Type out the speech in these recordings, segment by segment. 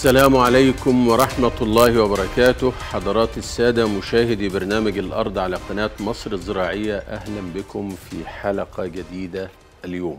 السلام عليكم ورحمة الله وبركاته حضرات السادة مشاهدي برنامج الأرض على قناة مصر الزراعية أهلا بكم في حلقة جديدة اليوم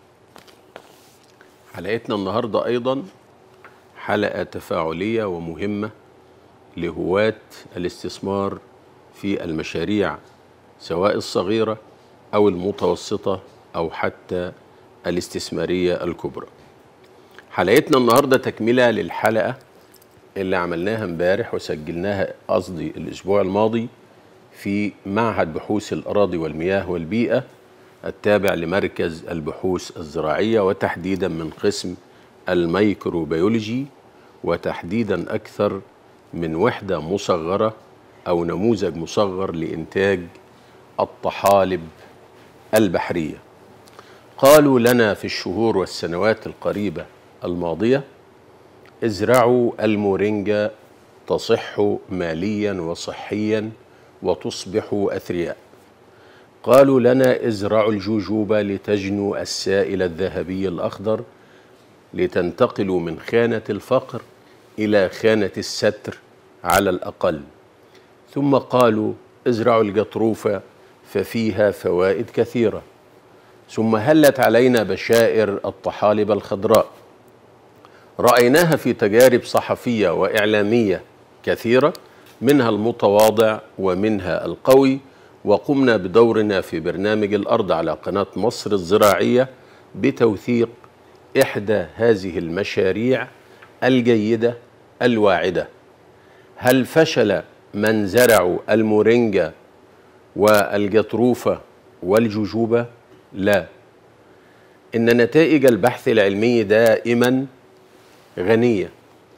حلقتنا النهاردة أيضا حلقة تفاعلية ومهمة لهواة الاستثمار في المشاريع سواء الصغيرة أو المتوسطة أو حتى الاستثمارية الكبرى حلقتنا النهارده تكمله للحلقه اللي عملناها امبارح وسجلناها قصدي الاسبوع الماضي في معهد بحوث الاراضي والمياه والبيئه التابع لمركز البحوث الزراعيه وتحديدا من قسم الميكروبيولوجي وتحديدا اكثر من وحده مصغره او نموذج مصغر لانتاج الطحالب البحريه قالوا لنا في الشهور والسنوات القريبه الماضية ازرعوا المورينجا تصح ماليا وصحيا وتصبحوا أثرياء قالوا لنا ازرعوا الجوجوبة لتجنوا السائل الذهبي الأخضر لتنتقلوا من خانة الفقر إلى خانة الستر على الأقل ثم قالوا ازرعوا الجطروفة ففيها فوائد كثيرة ثم هلت علينا بشائر الطحالب الخضراء رأيناها في تجارب صحفية وإعلامية كثيرة منها المتواضع ومنها القوي وقمنا بدورنا في برنامج الأرض على قناة مصر الزراعية بتوثيق إحدى هذه المشاريع الجيدة الواعدة هل فشل من زرعوا المورينجا والجطروفة والجوجوبة؟ لا إن نتائج البحث العلمي دائما غنية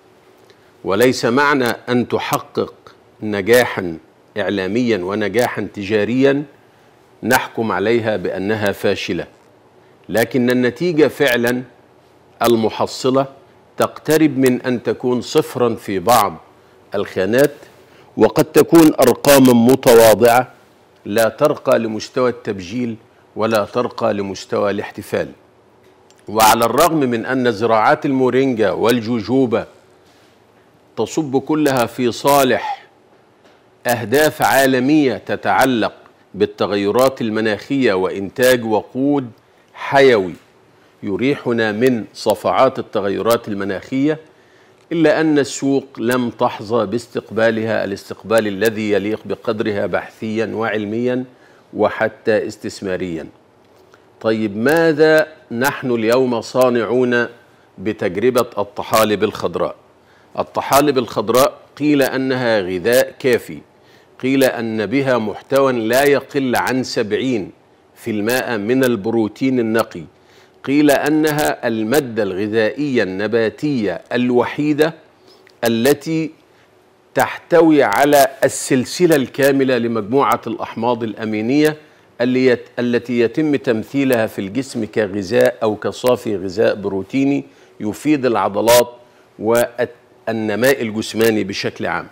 وليس معنى أن تحقق نجاحا إعلاميا ونجاحا تجاريا نحكم عليها بأنها فاشلة لكن النتيجة فعلا المحصلة تقترب من أن تكون صفرا في بعض الخانات وقد تكون أرقاما متواضعة لا ترقى لمستوى التبجيل ولا ترقى لمستوى الاحتفال وعلى الرغم من أن زراعات المورينجا والجوجوبا تصب كلها في صالح أهداف عالمية تتعلق بالتغيرات المناخية وإنتاج وقود حيوي يريحنا من صفعات التغيرات المناخية إلا أن السوق لم تحظى باستقبالها الاستقبال الذي يليق بقدرها بحثيا وعلميا وحتى استثماريا طيب ماذا نحن اليوم صانعون بتجربة الطحالب الخضراء الطحالب الخضراء قيل أنها غذاء كافي قيل أن بها محتوى لا يقل عن سبعين في الماء من البروتين النقي قيل أنها المادة الغذائية النباتية الوحيدة التي تحتوي على السلسلة الكاملة لمجموعة الأحماض الأمينية اللي التي يتم تمثيلها في الجسم كغذاء او كصافي غذاء بروتيني يفيد العضلات والنماء الجسماني بشكل عام.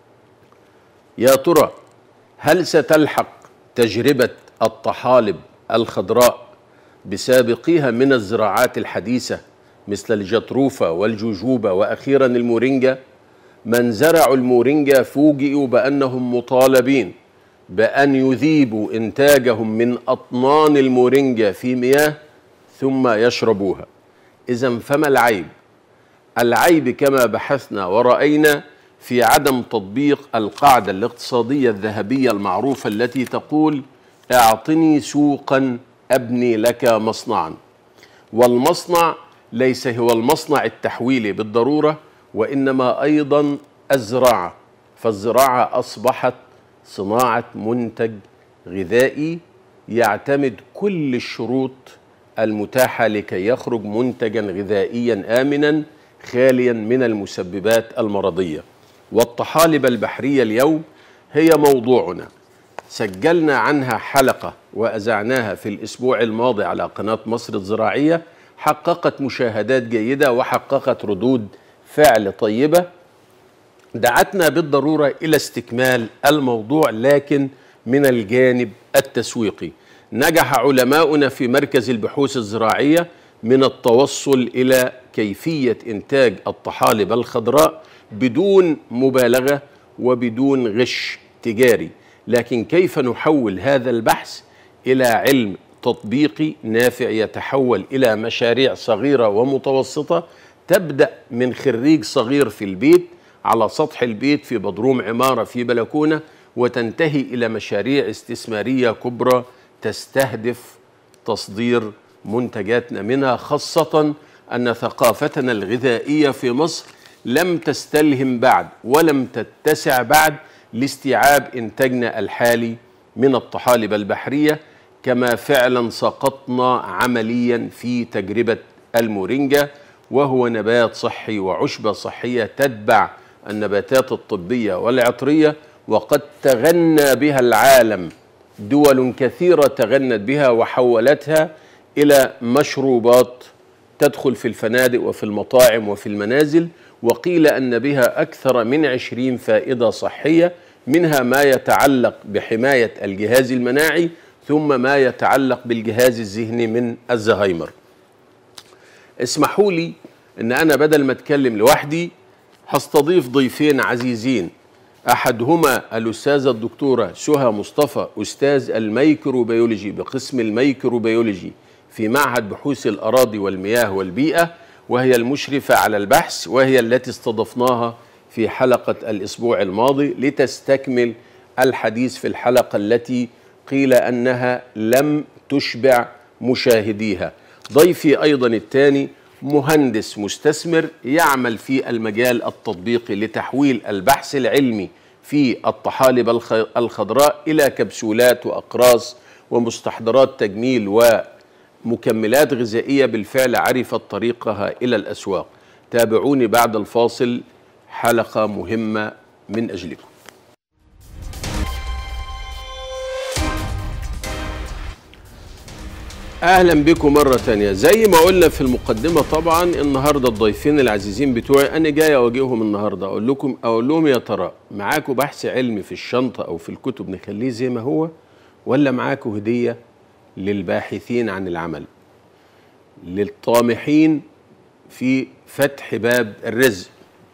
يا ترى هل ستلحق تجربه الطحالب الخضراء بسابقيها من الزراعات الحديثه مثل الجطروفه والجوجوبه واخيرا المورينجا؟ من زرعوا المورينجا فوجئوا بانهم مطالبين بأن يذيبوا إنتاجهم من أطنان المورينجا في مياه ثم يشربوها إذا فما العيب؟ العيب كما بحثنا ورأينا في عدم تطبيق القاعدة الاقتصادية الذهبية المعروفة التي تقول اعطني سوقا أبني لك مصنعا والمصنع ليس هو المصنع التحويلي بالضرورة وإنما أيضا الزراعة فالزراعة أصبحت صناعة منتج غذائي يعتمد كل الشروط المتاحة لكي يخرج منتجا غذائيا آمنا خاليا من المسببات المرضية والطحالب البحرية اليوم هي موضوعنا سجلنا عنها حلقة وأذعناها في الأسبوع الماضي على قناة مصر الزراعية حققت مشاهدات جيدة وحققت ردود فعل طيبة دعتنا بالضروره الى استكمال الموضوع لكن من الجانب التسويقي نجح علماؤنا في مركز البحوث الزراعيه من التوصل الى كيفيه انتاج الطحالب الخضراء بدون مبالغه وبدون غش تجاري لكن كيف نحول هذا البحث الى علم تطبيقي نافع يتحول الى مشاريع صغيره ومتوسطه تبدا من خريج صغير في البيت على سطح البيت في بدروم عماره في بلكونه وتنتهي الى مشاريع استثماريه كبرى تستهدف تصدير منتجاتنا منها خاصه ان ثقافتنا الغذائيه في مصر لم تستلهم بعد ولم تتسع بعد لاستيعاب انتاجنا الحالي من الطحالب البحريه كما فعلا سقطنا عمليا في تجربه المورينجا وهو نبات صحي وعشبه صحيه تتبع النباتات الطبيه والعطريه وقد تغنى بها العالم دول كثيره تغنت بها وحولتها الى مشروبات تدخل في الفنادق وفي المطاعم وفي المنازل وقيل ان بها اكثر من عشرين فائده صحيه منها ما يتعلق بحمايه الجهاز المناعي ثم ما يتعلق بالجهاز الذهني من الزهايمر اسمحوا لي ان انا بدل ما اتكلم لوحدي هستضيف ضيفين عزيزين احدهما الاستاذه الدكتوره سهى مصطفى استاذ الميكروبيولوجي بقسم الميكروبيولوجي في معهد بحوث الاراضي والمياه والبيئه وهي المشرفه على البحث وهي التي استضفناها في حلقه الاسبوع الماضي لتستكمل الحديث في الحلقه التي قيل انها لم تشبع مشاهديها ضيفي ايضا الثاني مهندس مستثمر يعمل في المجال التطبيقي لتحويل البحث العلمي في الطحالب الخضراء الى كبسولات واقراص ومستحضرات تجميل ومكملات غذائيه بالفعل عرفت طريقها الى الاسواق تابعوني بعد الفاصل حلقه مهمه من اجلكم اهلا بكم مره تانية زي ما قلنا في المقدمه طبعا النهارده الضيفين العزيزين بتوعي انا جاي اواجههم النهارده اقول لكم اقول لهم يا ترى معاكم بحث علمي في الشنطه او في الكتب نخليه زي ما هو ولا معاكم هديه للباحثين عن العمل للطامحين في فتح باب الرزق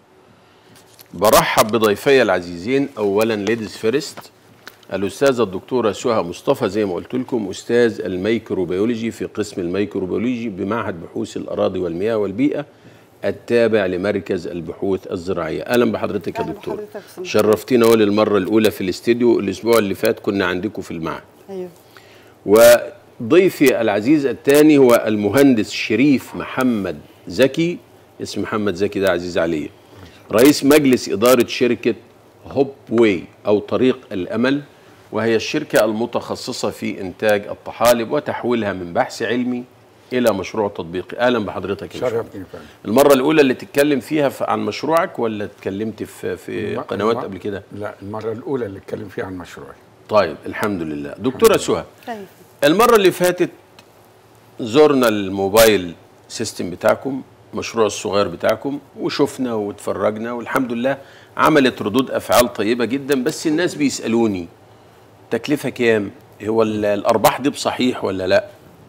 برحب بضيفي العزيزين اولا ليديز فيرست الاستاذه الدكتوره سهى مصطفى زي ما قلت لكم استاذ الميكروبيولوجي في قسم الميكروبيولوجي بمعهد بحوث الاراضي والمياه والبيئه التابع لمركز البحوث الزراعيه اهلا بحضرتك يا دكتور شرفتينا اهو للمره الاولى في الاستديو الاسبوع اللي فات كنا عندكم في المعهد ايوه وضيفي العزيز الثاني هو المهندس شريف محمد زكي اسم محمد زكي ده عزيز علي رئيس مجلس اداره شركه هوب واي او طريق الامل وهي الشركة المتخصصة في إنتاج الطحالب وتحويلها من بحث علمي إلى مشروع تطبيقي أهلا بحضرتك يا شرفني باشمهندس. فندم المرة الأولى اللي تتكلم فيها في- عن مشروعك ولا اتكلمت في في الم- قنوات الم- قبل كده؟ لا المرة الأولى اللي اتكلم فيها عن مشروعي طيب الحمد لله دكتورة سهى طيب المرة اللي فاتت زرنا الموبايل سيستم بتاعكم مشروع الصغير بتاعكم وشفنا واتفرجنا والحمد لله عملت ردود أفعال طيبة جدا بس الناس بيسألوني تكلفة كام هو ال- الأرباح دي بصحيح ولا لا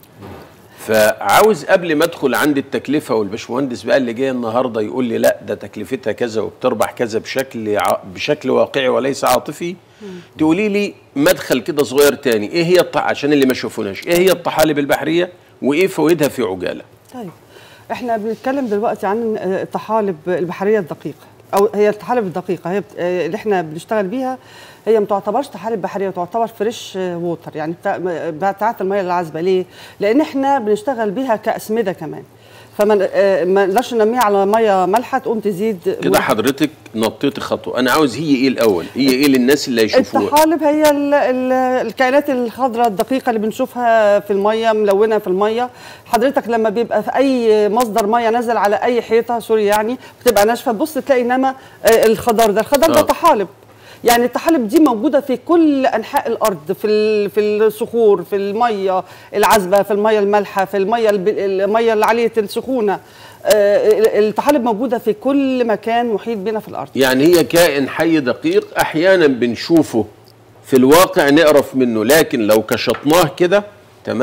فعاوز قبل ما ادخل عند التكلفه والبشمهندس بقى اللي جاي النهارده يقول لي لا ده تكلفتها كذا وبتربح كذا بشكل ع- بشكل واقعي وليس عاطفي تقولي لي مدخل كده صغير تاني ايه هي الط... عشان اللي ما شافوناش ايه هي الطحالب البحريه وايه فوائدها في عجاله طيب احنا بنتكلم دلوقتي عن آه، الطحالب البحريه الدقيقه او هي الطحالب الدقيقه هي بت- آه، اللي احنا بنشتغل بيها هي ما تعتبرش طحالب بحريه تعتبر فريش آه، ووتر يعني بتاع بتاعت الميه العذبه ليه؟ لان احنا بنشتغل بيها كاسمده كمان فما آه، ما نقدرش ننميها على ميه مالحه تقوم تزيد كده حضرتك نطيتي خطوه انا عاوز هي ايه الاول هي ايه للناس اللي هيشوفوها الطحالب هي ال ال الكائنات الخضراء الدقيقة اللي بنشوفها في المية ملونة في المية حضرتك لما بيبقى في أي مصدر مية نزل على أي حيطة سوري يعني بتبقى ناشفة تبص تلاقي إنما آه، الخضار ده الخضار ده آه. طحالب يعني الطحالب دي موجودة في كل أنحاء الأرض في ال- في الصخور في المية العذبة في المية المالحة في المية الب- المية اللي عليه السخونة آه، الطحالب موجودة في كل مكان محيط بنا في الأرض يعني هي كائن حي دقيق احيانا بنشوفه في الواقع نقرف منه لكن لو كشطناه كده تمام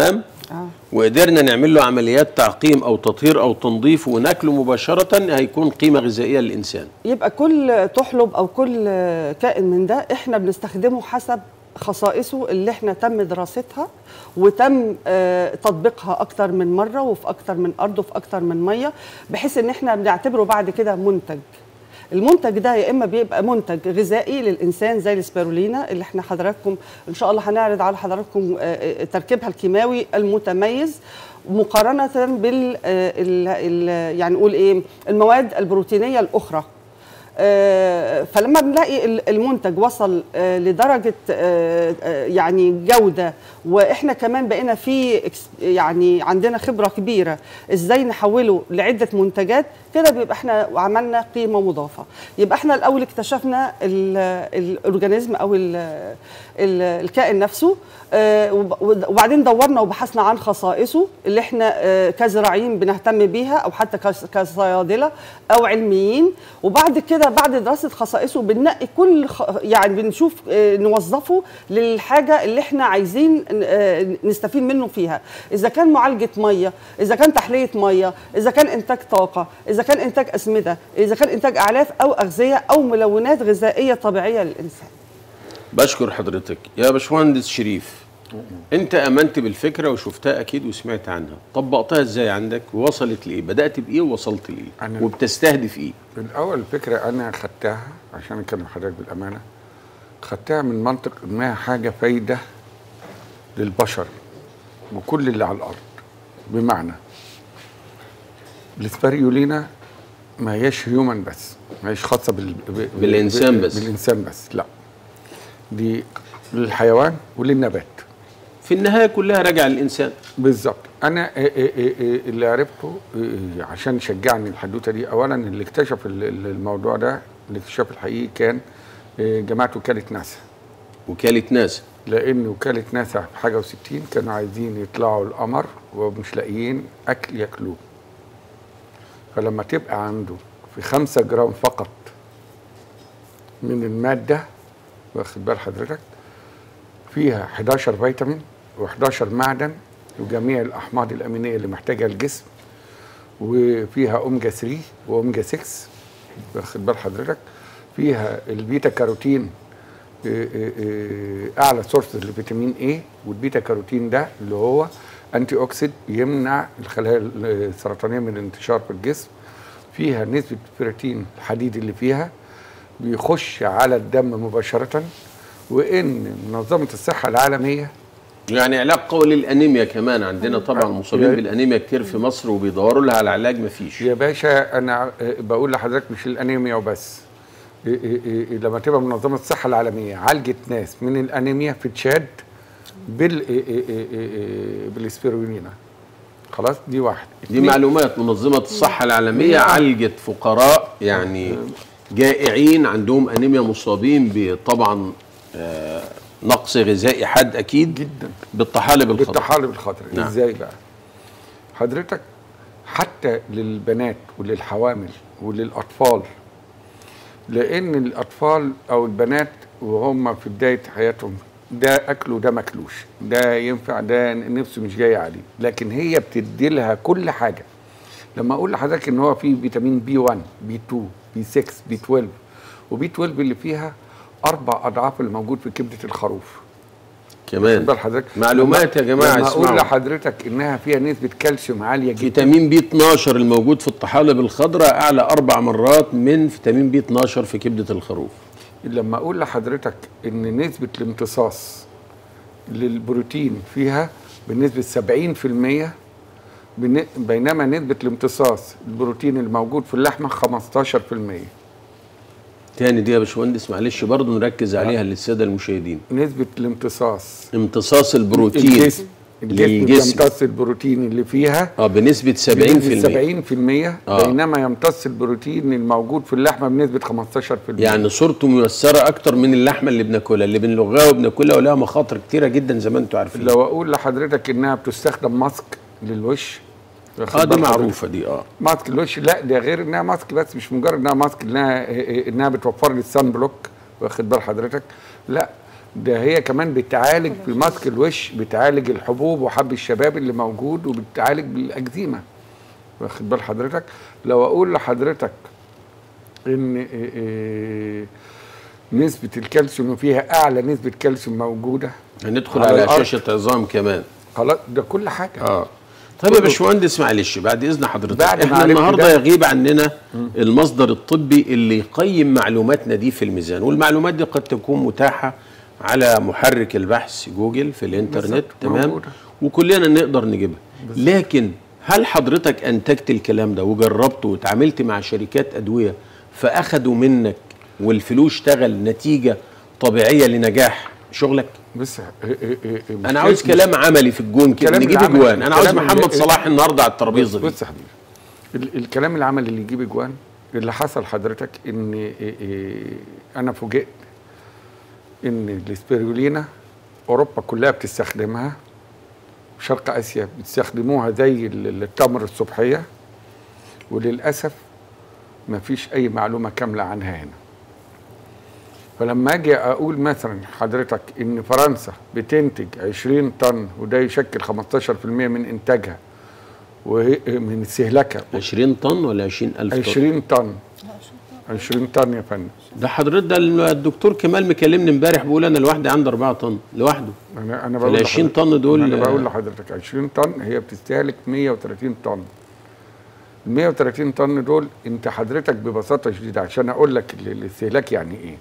اه وقدرنا نعمل له عمليات تعقيم او تطهير او تنظيف وناكله مباشره هيكون قيمه غذائيه للانسان يبقى كل تحلب او كل كائن من ده احنا بنستخدمه حسب خصائصه اللي احنا تم دراستها وتم آه، تطبيقها اكتر من مره وفي اكتر من ارض وفي اكتر من ميه بحيث ان احنا بنعتبره بعد كده منتج المنتج ده يا اما بيبقى منتج غذائي للانسان زي السبيرولينا اللي احنا حضراتكم ان شاء الله هنعرض على حضراتكم آه، آه، تركيبها الكيماوي المتميز مقارنه بال آه، ال- ال- يعني نقول ايه المواد البروتينيه الاخرى آه، فلما بنلاقي ال- المنتج وصل آه، لدرجه آه، آه، يعني جوده واحنا كمان بقينا في إكس- يعني عندنا خبره كبيره ازاي نحوله لعده منتجات كده بيبقى احنا عملنا قيمه مضافه يبقى احنا الاول اكتشفنا ال- الاورجانيزم او ال- ال- الكائن نفسه آه، وب- وبعدين دورنا وبحثنا عن خصائصه اللي احنا آه، كزراعيين بنهتم بيها او حتى كص- كصيادله او علميين وبعد كده بعد دراسه خصائصه بننقي كل خ... يعني بنشوف آه، نوظفه للحاجه اللي احنا عايزين آه، نستفيد منه فيها اذا كان معالجه ميه اذا كان تحليه ميه اذا كان انتاج طاقه اذا كان انتاج اسمده اذا كان انتاج اعلاف او اغذيه او ملونات غذائيه طبيعيه للانسان بشكر حضرتك يا باشمهندس شريف انت امنت بالفكره وشفتها اكيد وسمعت عنها طبقتها ازاي عندك ووصلت لايه بدات بايه ووصلت لايه أنا- وبتستهدف ايه الأول الفكرة أنا خدتها عشان أكلم حضرتك بالأمانة خدتها من منطق إنها حاجة فايدة للبشر وكل اللي على الأرض بمعنى الاسبريولينا ما هياش هيومن بس ما هيش خاصة بال... ب- بالإنسان بس. بالإنسان بس لا دي للحيوان وللنبات في النهايه كلها راجعه للانسان بالظبط انا إيه إيه إيه إيه اللي عرفته إيه عشان شجعني الحدوته دي اولا اللي اكتشف ال- ال- الموضوع ده الاكتشاف الحقيقي كان إيه، جماعه وكاله ناسا وكاله ناسا لان وكاله ناسا في حاجه و60 كانوا عايزين يطلعوا القمر ومش لاقيين اكل ياكلوه فلما تبقى عنده في خمسة جرام فقط من المادة واخد بال حضرتك فيها 11 فيتامين و11 معدن وجميع الأحماض الأمينية اللي محتاجها الجسم وفيها أوميجا 3 وأوميجا 6 واخد بال حضرتك فيها البيتا كاروتين إيه إيه إيه اعلى سورس لفيتامين اي والبيتا كاروتين ده اللي هو انتي اوكسيد يمنع الخلايا السرطانيه من الانتشار في الجسم فيها نسبه بروتين الحديد اللي فيها بيخش على الدم مباشره وان منظمه الصحه العالميه يعني علاج قوي للانيميا كمان عندنا طبعا مصابين يا- بالانيميا كتير في مصر وبيدوروا لها على علاج مفيش يا باشا انا آه، بقول لحضرتك مش الانيميا وبس إيه إيه إيه لما تبقى منظمه الصحه العالميه عالجت ناس من الانيميا في تشاد بال إيه إيه إيه إيه إيه بالاسبirulina خلاص دي واحد دي اتنين، معلومات منظمة الصحة العالمية نعم. عالجت فقراء يعني جائعين عندهم أنيميا مصابين بطبعا آه، نقص غذائي حاد أكيد جدا بالطحالب الخضراء بالطحالب الخضراء نعم. ازاي بقى حضرتك حتى للبنات وللحوامل وللاطفال لان الاطفال او البنات وهم في بدايه حياتهم ده اكله وده ماكلوش ده ينفع ده نفسه مش جاي عليه لكن هي بتدي لها كل حاجه لما اقول لحضرتك ان هو فيه فيتامين بي 1 بي 2 بي 6 بي 12 وبي 12 اللي فيها اربع اضعاف اللي موجود في كبده الخروف كمان خد بال حضرتك معلومات يا جماعة لما اقول اسمعوا لحضرتك انها فيها نسبه كالسيوم عاليه جدا فيتامين بي 12 الموجود في الطحالب الخضراء أعلى أربع مرات من فيتامين بي 12 في كبدة الخروف لما اقول لحضرتك ان نسبه الامتصاص للبروتين فيها بنسبه 70% بن- بينما نسبه الامتصاص البروتين الموجود في اللحمه 15% تاني دي يا باشمهندس معلش برضه نركز عليها للسادة المشاهدين نسبه الامتصاص امتصاص البروتين الجسم الجسم للجسم بيمتص البروتين اللي فيها اه بنسبة 70% بنسبة 70% آه. بينما يمتص البروتين الموجود في اللحمه بنسبه 15% يعني صورته ميسرة أكتر من اللحمة اللي بناكلها اللي بنلغاها وبناكلها ولها مخاطر كتيرة جدا زي ما أنتم عارفين لو اقول لحضرتك انها بتستخدم ماسك للوش واخد اه دي بال حضرتك؟ معروفة دي اه ماسك الوش لا ده غير انها ماسك بس مش مجرد انها ماسك انها انها بتوفر لي السان بلوك واخد بال حضرتك لا ده هي كمان بتعالج بماسك الوش بتعالج الحبوب وحب الشباب اللي موجود وبتعالج بالاكزيما واخد بال حضرتك لو اقول لحضرتك ان إيه إيه نسبه الكالسيوم فيها اعلى نسبه كالسيوم موجوده هندخل على على, الأرض. شاشه عظام كمان خلاص ده كل حاجه اه طيب يا باشمهندس معلش بعد اذن حضرتك بعد ما احنا عرفت النهارده ده- يغيب عننا المصدر الطبي اللي يقيم معلوماتنا دي في الميزان والمعلومات دي قد تكون متاحه على محرك البحث جوجل في الانترنت بالظبط، تمام موجودة. وكلنا نقدر نجيبها لكن هل حضرتك انتجت الكلام ده وجربته وتعاملت مع شركات ادويه فاخدوا منك والفلوس اشتغل نتيجه طبيعيه لنجاح شغلك بس إيه إيه إيه انا عاوز كلام عملي في الجون كده الكلام نجيب العملي- اجوان انا عاوز الكلام محمد اللي- صلاح النهارده على الترابيزه دي بص يا حبيبي ال- الكلام العملي اللي يجيب اجوان اللي حصل حضرتك ان إيه إيه انا فوجئت ان الاسبirulina اوروبا كلها بتستخدمها شرق اسيا بتستخدموها زي ال- التمر الصبحيه وللاسف ما فيش اي معلومه كامله عنها هنا فلما اجي اقول مثلا حضرتك ان فرنسا بتنتج 20 طن وده يشكل 15% من انتاجها وهي من استهلاكها 20 طن ولا 20000 طن 20 طن 20 طن يا فندم ده حضرتك ده الدكتور كمال مكلمني امبارح بيقول انا لوحدي عندي 4 طن لوحده انا انا فال بقول 20 لحضرتك- طن دول- انا بقول لحضرتك 20 طن هي بتستهلك 130 طن ال 130 طن دول انت حضرتك ببساطه شديده عشان اقول لك ال- الاستهلاك يعني ايه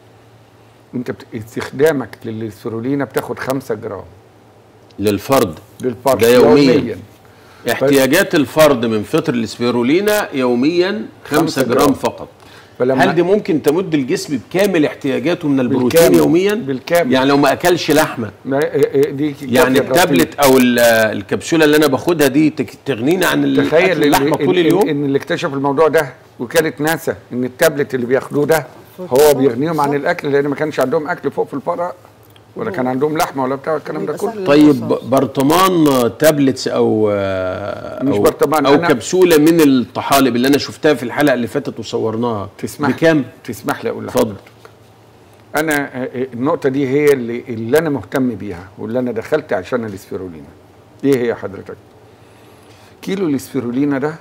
انت بت... استخدامك للسيرولينا بتاخد 5 جرام للفرد للفرد ده يوميا احتياجات الفرد من فطر السبيرولينا يوميا 5 خمسة جرام جرام. فقط فلما هل دي ممكن تمد الجسم بكامل احتياجاته من البروتين بالكامل. يوميا بالكامل. يعني لو ما اكلش لحمه ما- إيه- إيه دي يعني كافية التابلت او ال- الكبسوله اللي انا باخدها دي تك- تغنيني عن ال- تخيل أكل اللحمه إن- طول إن- اليوم ان اللي اكتشف الموضوع ده وكاله ناسا ان التابلت اللي بياخدوه ده هو بيغنيهم عن الاكل لان ما كانش عندهم اكل فوق في الفقراء ولا كان عندهم لحمه ولا بتاع الكلام ده بيبقى كله سهل طيب الوصول. برطمان تابلتس او آه، مش أو برطمان، او أنا- كبسوله من الطحالب اللي انا شفتها في الحلقه اللي فاتت وصورناها تسمح بكام تسمح لي اقول اتفضل لحضرتك انا آه، آه، النقطه دي هي اللي اللي انا مهتم بيها واللي انا دخلت عشان الاسفيرولينا ايه هي حضرتك كيلو الاسفيرولينا ده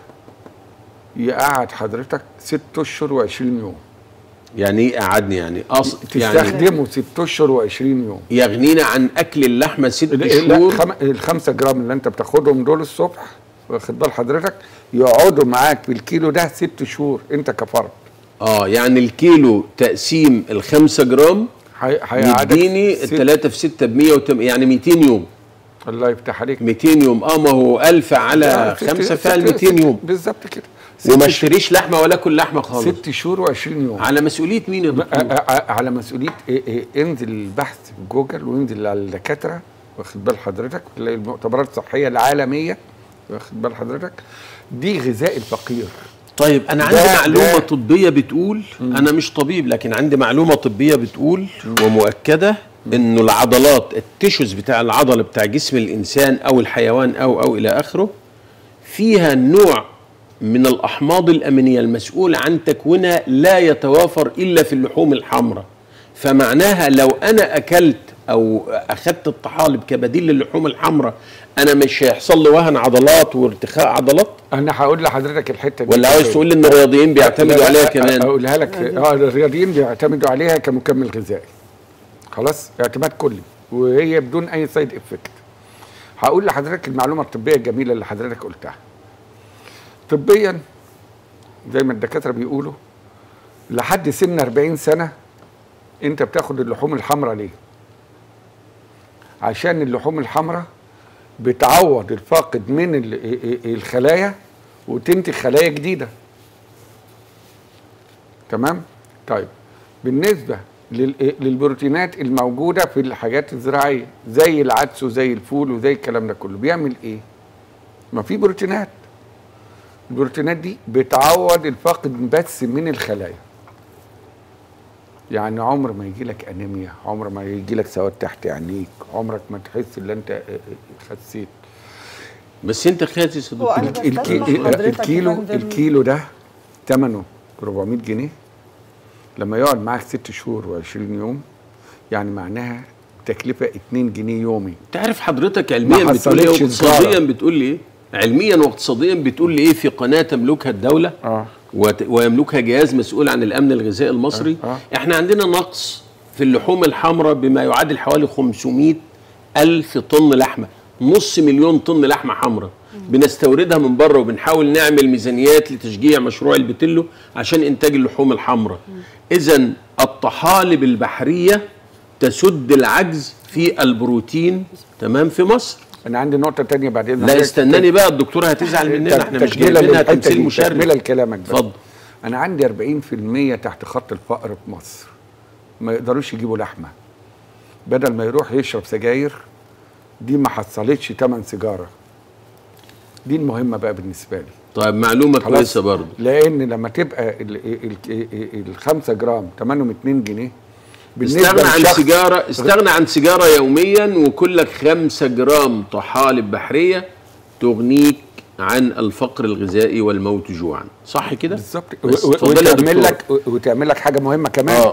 يقعد حضرتك ست اشهر و20 يوم يعني ايه قعدني يعني اصل يعني تستخدمه ست اشهر و20 يوم يغنينا عن اكل اللحمه ست لا شهور خم... الخمسة جرام اللي انت بتاخدهم دول الصبح واخد بال حضرتك يقعدوا معاك بالكيلو ده ست شهور انت كفرد اه يعني الكيلو تقسيم الخمسة جرام هي- هيقعدك يديني ست- التلاتة في ستة بمية وتم... يعني 200 يوم الله يفتح عليك 200 يوم اه ما هو 1000 على لا، ست- خمسة ست- فيها ال 200 ست- يوم بالظبط كده ست وما ش- اشتريش لحمة ولا كل لحمة خالص ست شهور و20 يوم على مسؤولية مين يا ع- دكتور؟ ع- على مسؤوليه إيه إيه انزل البحث في جوجل وانزل على الدكاتره واخد بال حضرتك تلاقي المؤتمرات الصحيه العالميه واخد بال حضرتك دي غذاء الفقير طيب انا عندي ده- معلومه ده- طبيه بتقول انا مش طبيب لكن عندي معلومه طبيه بتقول ومؤكده انه العضلات التشوز بتاع العضله بتاع جسم الانسان او الحيوان او او الى اخره فيها نوع من الاحماض الامينيه المسؤول عن تكوينها لا يتوافر الا في اللحوم الحمراء فمعناها لو انا اكلت او اخذت الطحالب كبديل للحوم الحمراء انا مش هيحصل لي وهن عضلات وارتخاء عضلات انا هقول لحضرتك الحته دي ولا عاوز إزاي. تقول لي ان الرياضيين بيعتمدوا لا، عليها لا، كمان اقولها لك اه الرياضيين بيعتمدوا عليها كمكمل غذائي خلاص اعتماد كلي وهي بدون اي سايد افكت هقول لحضرتك المعلومه الطبيه الجميله اللي حضرتك قلتها طبيا زي ما الدكاتره بيقولوا لحد سن 40 سنه انت بتاخد اللحوم الحمراء ليه عشان اللحوم الحمراء بتعوض الفاقد من ال- الخلايا وتنتج خلايا جديده تمام طيب بالنسبه لل- للبروتينات الموجوده في الحاجات الزراعيه زي العدس وزي الفول وزي الكلام ده كله بيعمل ايه ما في بروتينات البروتينات دي بتعوض الفاقد بس من الخلايا يعني عمر ما يجي لك انيميا عمر ما يجي لك سواد تحت عينيك عمرك ما تحس ان انت اه، اه، خسيت بس انت خاسس يا هو أنا دكتور بس الكي... أسمع حضرتك يا الكيلو فندم. الكيلو ده ثمنه 400 جنيه لما يقعد معاك ست شهور و20 يوم يعني معناها تكلفه 2 جنيه يومي تعرف حضرتك علميا ما بتقول ايه حصلتش واقتصاديا تجارة. بتقول لي ايه علميا واقتصاديا بتقول لي ايه في قناه تملكها الدوله اه وت- ويملكها جهاز مسؤول عن الامن الغذائي المصري آه، آه. احنا عندنا نقص في اللحوم الحمراء بما يعادل حوالي 500 الف طن لحمه نص مليون طن لحمه حمراء بنستوردها من بره وبنحاول نعمل ميزانيات لتشجيع مشروع البتلو عشان انتاج اللحوم الحمراء اذا الطحالب البحريه تسد العجز في البروتين تمام في مصر انا عندي نقطه تانية بعدين لا استناني بقى الدكتوره هتزعل مننا احنا مش تكملة جايبينها للحتة تمثيل دي، مشرف تكملة لكلامك بس اتفضل انا عندي 40% تحت خط الفقر في مصر ما يقدروش يجيبوا لحمه بدل ما يروح يشرب سجاير دي ما حصلتش تمن سيجاره دي المهمه بقى بالنسبه لي طيب معلومه خلاص؟ كويسه برضه لان لما تبقى ال- ال- ال- ال 5 جرام ثمنهم 2 جنيه استغنى عن لشخص- سيجاره استغنى عن سيجاره يوميا وكلك خمسة جرام طحالب بحريه تغنيك عن الفقر الغذائي والموت جوعا صح كده بالظبط بس و- و- اتفضل يا وتعمل دكتور. لك وتعمل لك حاجه مهمه كمان اه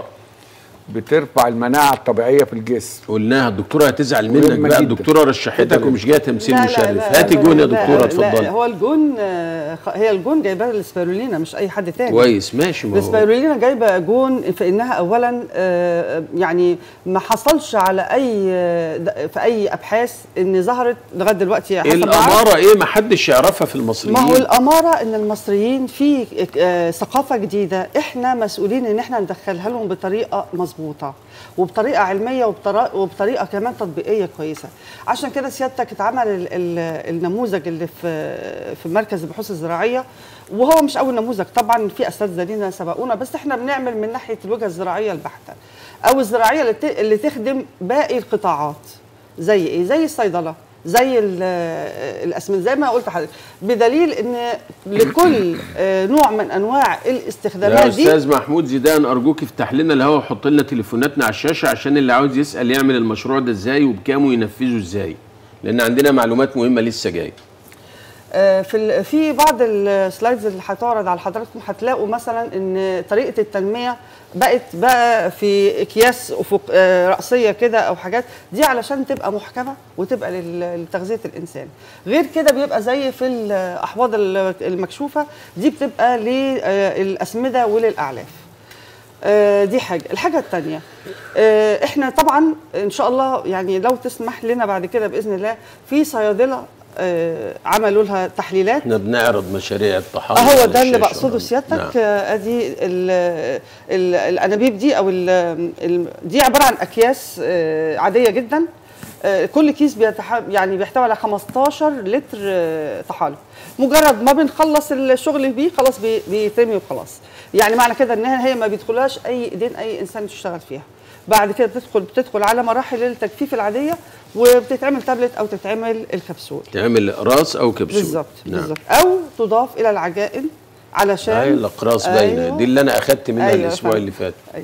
بترفع المناعه الطبيعيه في الجسم قلناها الدكتوره هتزعل منك مهمة بقى جدا. الدكتوره رشحتك ومش جايه تمثيل لا، لا، مشرف لا، هاتي لا، جون يا لا، دكتوره لا، اتفضلي هو الجون آه، خ- هي الجون جايباها الاسبirulina مش اي حد تاني كويس ماشي ما هو الاسبirulina جايبه جون في انها اولا آه، يعني ما حصلش على اي آه، د- في اي ابحاث ان ظهرت لغايه دلوقتي حسب ما أعرف. الاماره ايه ما حدش يعرفها في المصريين ما هو الأمارة إن المصريين في آه، ثقافة جديدة إحنا مسؤولين إن إحنا ندخلها لهم بطريقة مظبوطة وبطريقة علمية وبطريقة, وبطريقة كمان تطبيقية كويسة عشان كده سيادتك اتعمل ال- ال- النموذج اللي في في مركز البحوث الزراعية وهو مش أول نموذج طبعا في أساتذة لينا سبقونا بس إحنا بنعمل من ناحية الوجهة الزراعية البحتة أو الزراعية اللي ت- اللي تخدم باقي القطاعات زي ايه زي الصيدله زي ال- الاسمنت زي ما قلت لحضرتك بدليل ان لكل آه، نوع من انواع يا الاستخدامات دي استاذ محمود زيدان ارجوك افتح لنا الهوا وحط لنا تليفوناتنا على الشاشه عشان اللي عاوز يسال يعمل المشروع ده ازاي وبكام وينفذه ازاي لان عندنا معلومات مهمه لسه جايه آه، في ال- في بعض السلايدز اللي هتعرض على حضراتكم هتلاقوا مثلا ان طريقه التنميه بقت بقى في اكياس افق آه، راسيه كده او حاجات دي علشان تبقى محكمه وتبقى لل- لتغذيه الانسان غير كده بيبقى زي في الاحواض ال- المكشوفه دي بتبقى للاسمده وللاعلاف آه، دي حاجه الحاجه الثانيه احنا طبعا ان شاء الله يعني لو تسمح لنا بعد كده باذن الله في صيادله آه، عملوا لها تحليلات احنا بنعرض مشاريع الطحالب هو على ده اللي الشاشة. بقصده سيادتك نعم. آه، ادي ال- ال- الانابيب دي او ال- ال- دي عباره عن اكياس آه، عاديه جدا آه، كل كيس بيتح... يعني بيحتوي على 15 لتر آه، طحالب مجرد ما بنخلص الشغل بيه خلاص بي- بيترمي وخلاص يعني معنى كده ان هي ما بيدخلهاش اي ايدين اي انسان يشتغل فيها بعد كده بتدخل بتدخل على مراحل التجفيف العاديه وبتتعمل تابلت او تتعمل الكبسول تعمل راس او كبسول بالظبط نعم. بالظبط او تضاف الى العجائن علشان اهي الاقراص باينه أيوة. دي اللي انا اخدت منها أيوة الاسبوع فعلا. اللي فات ايوه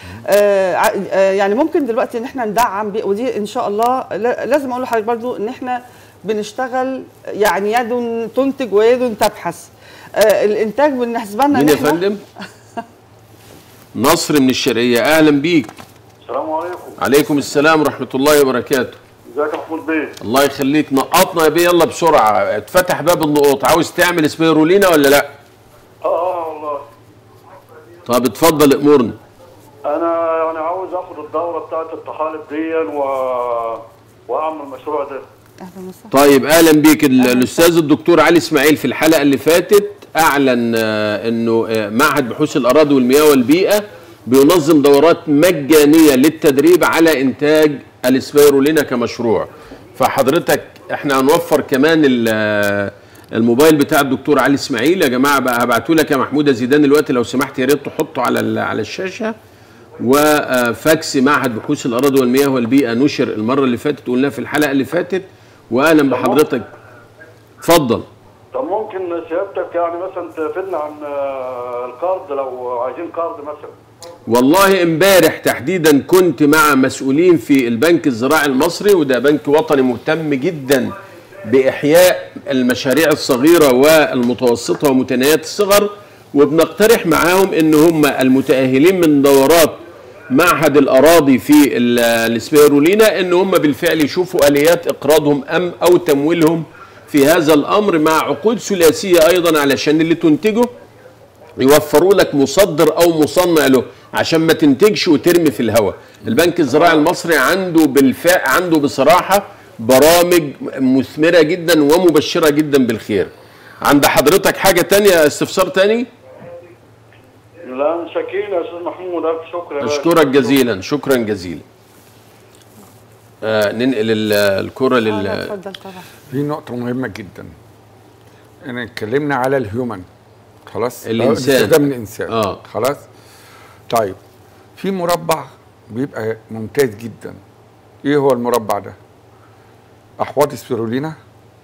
آه ع- آه يعني ممكن دلوقتي ان احنا ندعم بيه ودي ان شاء الله لا- لازم اقول لحضرتك برضو ان احنا بنشتغل يعني يد تنتج ويد تبحث آه الانتاج بالنسبه لنا مين إن يا إحنا- فندم نصر من الشرقيه اهلا بيك السلام عليكم عليكم السلام ورحمه الله وبركاته ازيك يا محمود بيه الله يخليك نقطنا يا بيه يلا بسرعه اتفتح باب النقوط عاوز تعمل سبيرولينا ولا لا اه اه والله طب اتفضل امورنا انا يعني عاوز اخد الدوره بتاعت الطحالب دي و... واعمل المشروع ده اهلا وسهلا طيب اهلا بيك ال- الاستاذ الدكتور علي اسماعيل في الحلقه اللي فاتت اعلن آه، انه آه، معهد بحوث الاراضي والمياه والبيئه بينظم دورات مجانيه للتدريب على انتاج السبيرولينا كمشروع فحضرتك احنا هنوفر كمان ال- آه، الموبايل بتاع الدكتور علي اسماعيل يا جماعه بقى هبعته لك يا محمود يا زيدان دلوقتي لو سمحت يا ريت تحطه على ال- على الشاشه وفاكس معهد بحوث الاراضي والمياه والبيئه نشر المره اللي فاتت قلناه في الحلقه اللي فاتت واهلا بحضرتك اتفضل طب ممكن سيادتك يعني مثلا تفيدنا عن آه، القرض لو عايزين قرض مثلا والله امبارح تحديدا كنت مع مسؤولين في البنك الزراعي المصري وده بنك وطني مهتم جدا باحياء المشاريع الصغيره والمتوسطه ومتناهيه الصغر وبنقترح معاهم ان هم المتاهلين من دورات معهد الاراضي في ال- الاسبيرولينا ان هم بالفعل يشوفوا اليات اقراضهم ام او تمويلهم في هذا الامر مع عقود ثلاثيه ايضا علشان اللي تنتجه يوفروا لك مصدر او مصنع له عشان ما تنتجش وترمي في الهواء البنك الزراعي المصري عنده بالفعل عنده بصراحه برامج مثمره جدا ومبشره جدا بالخير عند حضرتك حاجه تانية استفسار تاني لا شاكرين يا استاذ محمود الف شكر يا باشا. اشكرك جزيلا شكرا جزيلا آه ننقل ال- الكره آه، لل لا، اتفضل طبعا في نقطة مهمة جدا انا اتكلمنا على الهيومن خلاص الإنسان. استخدام الانسان آه. خلاص طيب في مربع بيبقى ممتاز جدا ايه هو المربع ده احواض السبيرولينا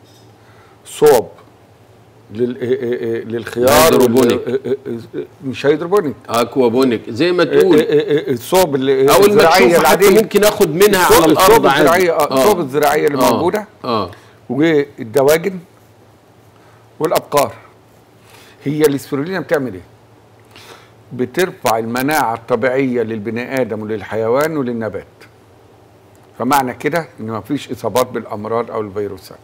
صوب لل... إيه- إيه- إيه للخيار هيدروبونيك. وال- إيه- إيه- إيه- مش هيدروبونيك اكوابونيك زي ما إيه- تقول إيه- إيه- الصوب اللي اول ما الزراعية تشوف حتى العادية. ممكن اخد منها الصوب- على الارض الصوب عادي الزراعية آه. الصوب الزراعية اللي آه. موجودة اه والدواجن والابقار هي الاسبرولينا بتعمل ايه بترفع المناعه الطبيعيه للبني ادم وللحيوان وللنبات فمعنى كده ان مفيش اصابات بالامراض او الفيروسات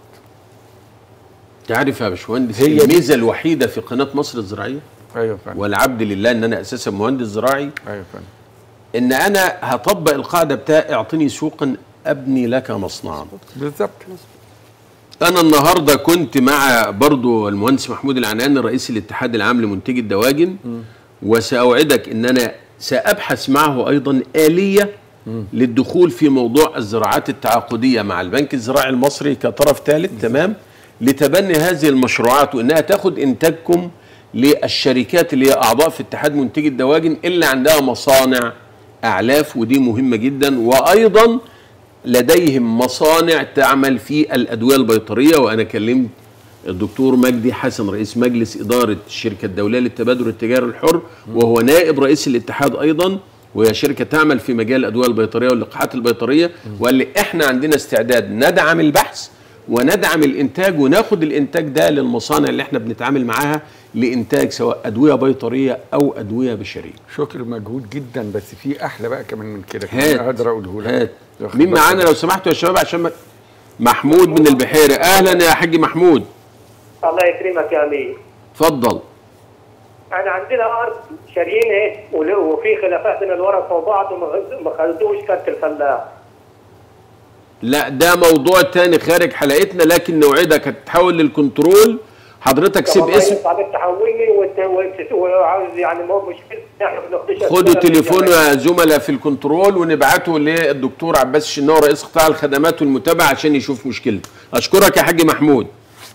تعرف يا باشمهندس هي دي. الميزه الوحيده في قناه مصر الزراعيه ايوه فندم والعبد لله ان انا اساسا مهندس زراعي ايوه فندم ان انا هطبق القاعده بتاع اعطني سوقا ابني لك مصنعا بالظبط انا النهارده كنت مع برضو المهندس محمود العناني رئيس الاتحاد العام لمنتجي الدواجن وساوعدك ان انا سابحث معه ايضا اليه للدخول في موضوع الزراعات التعاقديه مع البنك الزراعي المصري كطرف ثالث تمام لتبني هذه المشروعات وانها تاخد انتاجكم للشركات اللي هي اعضاء في اتحاد منتجي الدواجن اللي عندها مصانع اعلاف ودي مهمه جدا وايضا لديهم مصانع تعمل في الادويه البيطريه وانا كلمت الدكتور مجدي حسن رئيس مجلس اداره الشركه الدوليه للتبادل التجاري الحر وهو نائب رئيس الاتحاد ايضا وهي شركه تعمل في مجال الادويه البيطريه واللقاحات البيطريه وقال لي احنا عندنا استعداد ندعم البحث وندعم الانتاج وناخد الانتاج ده للمصانع اللي احنا بنتعامل معاها لانتاج سواء ادويه بيطريه او ادويه بشريه شكر مجهود جدا بس في احلى بقى كمان من كده هات. كمان اقدر اقوله لك هات واخد مين بالك؟ معانا لو سمحتوا يا شباب عشان ما محمود من البحيرة اهلا يا حاج محمود الله يكرمك يا امين اتفضل احنا عندنا ارض شاريين ايه ول- وفي خلافات بين الورثه وبعض وما ما خدوش كارت الفلاح لا ده موضوع تاني خارج حلقتنا لكن نوعدك هتتحول للكنترول حضرتك سيب طب اسم ينفع عليك تحولني وت- وت- وعاوز يعني مو مشكله احنا بناخدش خدوا تليفون يا زملاء في الكنترول ونبعته للدكتور عباس الشناوي رئيس قطاع الخدمات والمتابعه عشان يشوف مشكلته اشكرك يا حاج محمود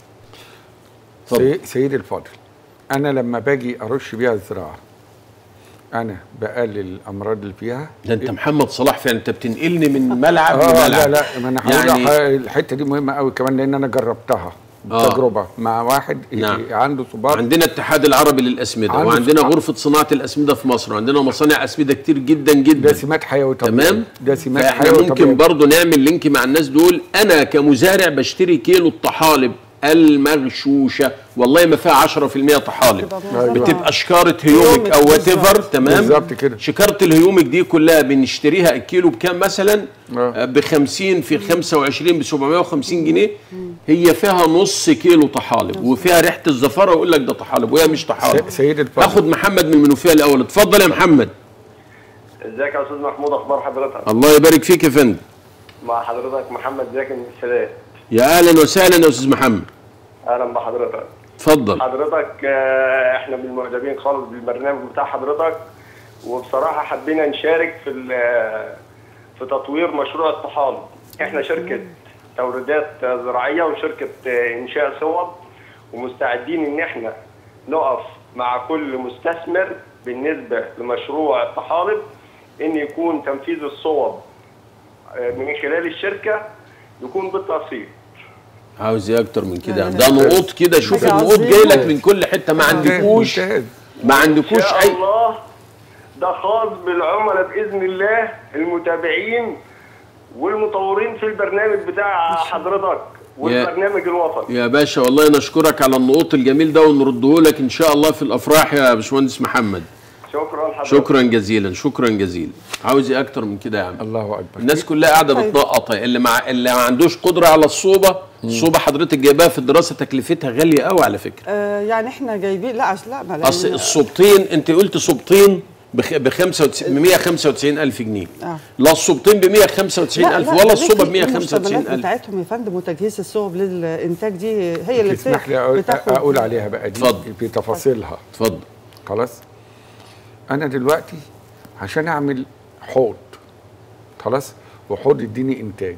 اتفضل. سي- سيدي الفاضل انا لما باجي ارش بيها الزراعه انا بقلل الامراض اللي فيها ده انت محمد صلاح فعلا انت بتنقلني من ملعب اه لا لملعب لا ما انا هقول يعني يعني الحته دي مهمه قوي كمان لان انا جربتها آه. تجربه مع واحد نعم. عنده صباط عندنا الاتحاد العربي للاسمده عنده وعندنا صناعة. غرفه صناعه الاسمده في مصر وعندنا مصانع اسمده كتير جدا جدا ده سمات حيوي طبيعي تمام ده سمات فاحنا حيوي ممكن طبيعي برضو نعمل لينك مع الناس دول انا كمزارع بشتري كيلو الطحالب المغشوشه والله ما فيها 10% طحالب بتبقى أيوة. بتبقى شكاره هيومك هيومك او وات بالظبط. ايفر تمام بالظبط كده. شكاره الهيومك دي كلها بنشتريها الكيلو بكام مثلا آه. ب 50 في 25 ب 750 جنيه هي فيها نص كيلو طحالب وفيها ريحه الزفاره ويقول لك ده طحالب وهي مش طحالب س- سيدي الفاضل اخد محمد من المنوفيه الاول اتفضل يا محمد ازيك يا استاذ محمود اخبار حضرتك الله يبارك فيك يا فندم مع حضرتك محمد زكي من السادات يا اهلا وسهلا يا استاذ محمد اهلا بحضرتك اتفضل حضرتك آه، احنا من المعجبين خالص بالبرنامج بتاع حضرتك وبصراحه حبينا نشارك في ال- في تطوير مشروع الطحالب احنا شركه توريدات زراعيه وشركه آه، انشاء صوب ومستعدين ان احنا نقف مع كل مستثمر بالنسبه لمشروع الطحالب ان يكون تنفيذ الصوب آه، من خلال الشركه يكون بالتقسيط عاوز ايه اكتر من كده لا، ده نقوط كده شوف حاجة النقوط عظيمة. جاي لك من كل حته ما عندكوش ممتاز. ما ان عندكوش شاء اي الله ده خاص بالعملاء باذن الله المتابعين والمطورين في البرنامج بتاع حضرتك والبرنامج الوطني يا باشا والله نشكرك على النقوط الجميل ده ونرده لك ان شاء الله في الافراح يا باشمهندس محمد شكرا لحضرتك شكرا جزيلا شكرا جزيلا عاوز ايه اكتر من كده يا عم الله اكبر الناس كلها قاعده طيب. بتنقط اللي مع اللي ما عندوش قدره على الصوبه الصوبه حضرتك جايباها في الدراسه تكلفتها غاليه قوي على فكره آه يعني احنا جايبين لا عش- لا ما لأن- اصل الصوبتين انت قلت صوبتين ب 195 الف جنيه آه. لا الصوبتين ب 195 الف ولا الصوبه ب 195 المستلزمات الف بتاعتهم يا فندم وتجهيز الصوب للانتاج دي هي اللي تسمح لي أقول, بتاخد- اقول عليها بقى دي اتفضل. بتفاصيلها اتفضل خلاص انا دلوقتي عشان اعمل حوض خلاص وحوض يديني انتاج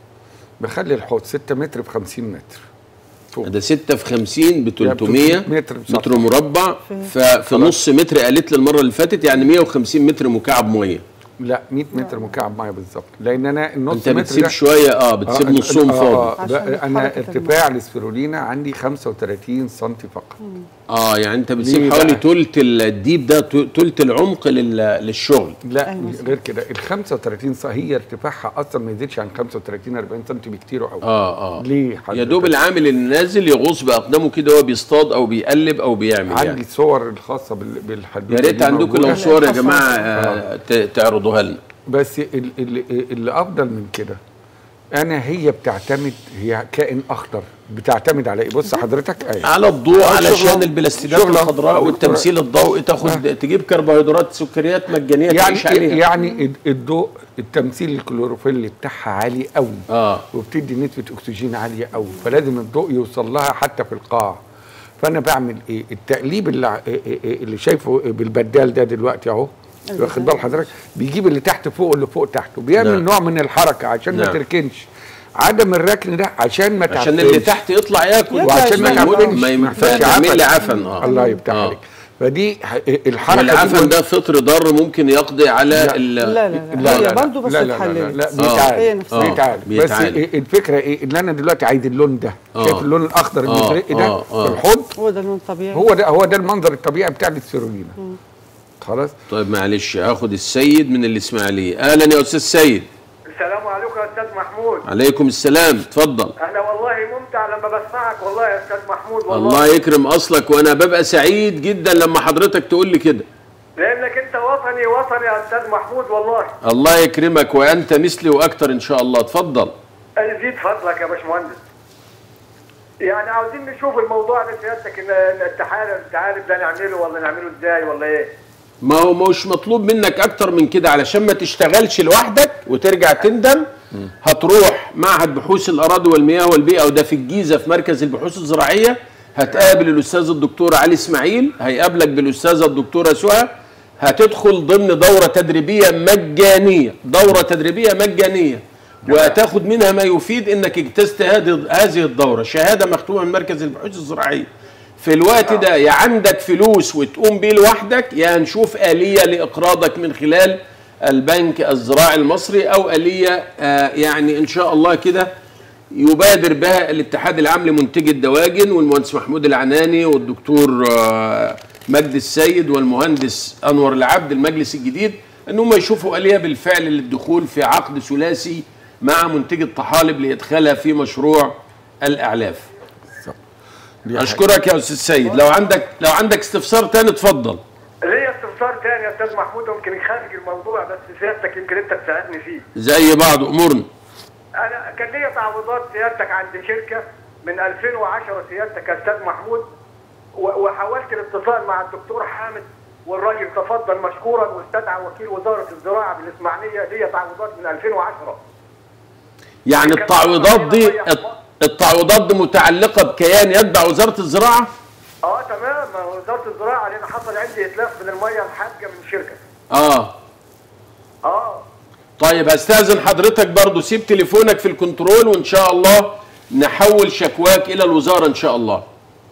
بخلي الحوض 6 متر ب 50 متر فوق ده 6 في 50 ب 300 متر بسطح. متر مربع ففي نص متر قالت لي المره اللي فاتت يعني 150 متر مكعب ميه لا 100 متر مكعب ميه بالظبط لان انا النص انت متر بتسيب ده شويه اه بتسيب آه، نصهم آه، فاضي آه، عشان ده انا حركة ارتفاع الاسفرولينا عندي 35 سم فقط اه يعني انت ليه بتسيب بقى؟ حوالي تلت الديب ده تلت العمق لل- للشغل لا أيوة. غير كده ال 35 سم هي ارتفاعها اصلا ما يزيدش عن 35 40 سم بكتير قوي اه اه ليه يا حضرتك؟ دوب العامل النازل يغوص باقدامه كده وهو بيصطاد او بيقلب او بيعمل عندي يعني صور الخاصه بال- بالحدود يا ريت عندكم لو صور يا جماعه آه ت- تعرضوها لنا بس ال- ال- اللي افضل من كده انا هي بتعتمد هي كائن اخضر بتعتمد على ايه بص حضرتك ايه على الضوء علشان شغلة- البلاستيدات شغلة. الخضراء والتمثيل الضوئي تاخد تجيب كربوهيدرات سكريات مجانيه يعني تعيش عليها يعني الضوء التمثيل الكلوروفيل بتاعها عالي قوي اه وبتدي نسبه اكسجين عاليه قوي فلازم الضوء يوصل لها حتى في القاع فانا بعمل ايه التقليب اللي ع- إيه إيه إيه اللي شايفه بالبدال ده دلوقتي اهو واخد بال حضرتك بيجيب اللي تحت فوق واللي فوق تحت وبيعمل نعم. نوع من الحركه عشان ما نعم. تركنش عدم الركن ده عشان ما عشان تعفنش. اللي تحت يطلع ياكل ياكل وعشان ما عشان يموت- تعفنش ما ينفعش ينفعش تعمل لي عفن. عفن اه الله يفتح آه. عليك فدي ح- الحركه دي والعفن ده فطر ضار ممكن يقضي على لا. ال- لا لا لا, هي برضه بس لا لا لا, اتحللت لا آه. بيتعالج هي نفسها. آه. بيتعالج بس بيتعالج. إيه الفكره ايه ان انا دلوقتي عايز اللون ده آه. شايف اللون الاخضر آه. المزرق ده آه. آه. في الحوض هو ده اللون الطبيعي هو ده هو ده المنظر الطبيعي بتاع الاستيروينا خلاص طيب معلش هاخد السيد من الاسماعيليه اهلا يا استاذ سيد السلام عليكم يا استاذ محمود عليكم السلام اتفضل انا والله ممتع لما بسمعك والله يا استاذ محمود والله الله يكرم اصلك وانا ببقى سعيد جدا لما حضرتك تقول لي كده لانك انت وطني وطني يا استاذ محمود والله الله يكرمك وانت مثلي واكتر ان شاء الله اتفضل زيد فضلك يا باشمهندس يعني عاوزين نشوف الموضوع ده سيادتك ان إن التحالف التحالف ده نعمله ولا نعمله ازاي ولا ايه ما هو مش مطلوب منك اكتر من كده علشان ما تشتغلش لوحدك وترجع تندم هتروح معهد بحوث الاراضي والمياه والبيئه وده في الجيزه في مركز البحوث الزراعيه هتقابل الاستاذ الدكتور علي اسماعيل هيقابلك بالاستاذه الدكتوره سهى هتدخل ضمن دوره تدريبيه مجانيه دوره تدريبيه مجانيه وهتاخد منها ما يفيد انك اجتزت هذه هذه الدوره شهاده مختومه من مركز البحوث الزراعيه في الوقت ده يا عندك فلوس وتقوم بيه لوحدك يا هنشوف آلية لإقراضك من خلال البنك الزراعي المصري أو آلية آه يعني إن شاء الله كده يبادر بها الاتحاد العام لمنتجي الدواجن والمهندس محمود العناني والدكتور آه مجدي السيد والمهندس أنور العبد المجلس الجديد ان هم يشوفوا آلية بالفعل للدخول في عقد ثلاثي مع منتجي الطحالب لإدخالها في مشروع الإعلاف دي حاجة. اشكرك يا استاذ سيد لو عندك لو عندك استفسار تاني اتفضل ليا استفسار تاني يا استاذ محمود يمكن خارج الموضوع بس سيادتك يمكن انت تساعدني فيه زي بعض امورنا انا كان ليا تعويضات سيادتك عند شركه من 2010 سيادتك يا استاذ محمود و- وحاولت الاتصال مع الدكتور حامد والراجل تفضل مشكورا واستدعى وكيل وزاره الزراعه بالاسماعيليه ليا تعويضات من 2010 يعني التعويضات دي الت- التعويضات دي متعلقه بكيان يتبع وزاره الزراعه اه تمام ما هو وزاره الزراعه لان حصل عندي اتلاف من الميه الحاجه من الشركه اه اه طيب هستاذن حضرتك برضو سيب تليفونك في الكنترول وان شاء الله نحول شكواك الى الوزاره ان شاء الله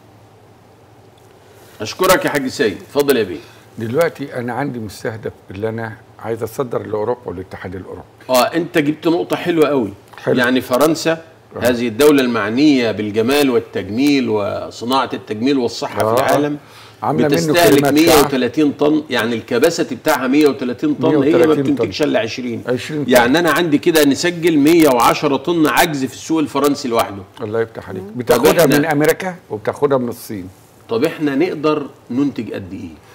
اشكرك يا حاج سيد اتفضل يا بيه دلوقتي انا عندي مستهدف اللي انا عايز اصدر لاوروبا والاتحاد الاوروبي اه انت جبت نقطة حلوة قوي حلو. يعني فرنسا هذه الدولة المعنية بالجمال والتجميل وصناعة التجميل والصحة آه. في العالم عاملة منه بتستهلك كلمات 130 طن يعني الكباسة بتاعها 130 طن هي ما 130 طن. بتنتجش الا 20 20 طن. يعني انا عندي كده نسجل 110 طن عجز في السوق الفرنسي لوحده الله يفتح عليك بتاخدها إحنا- من امريكا وبتاخدها من الصين طب احنا نقدر ننتج قد ايه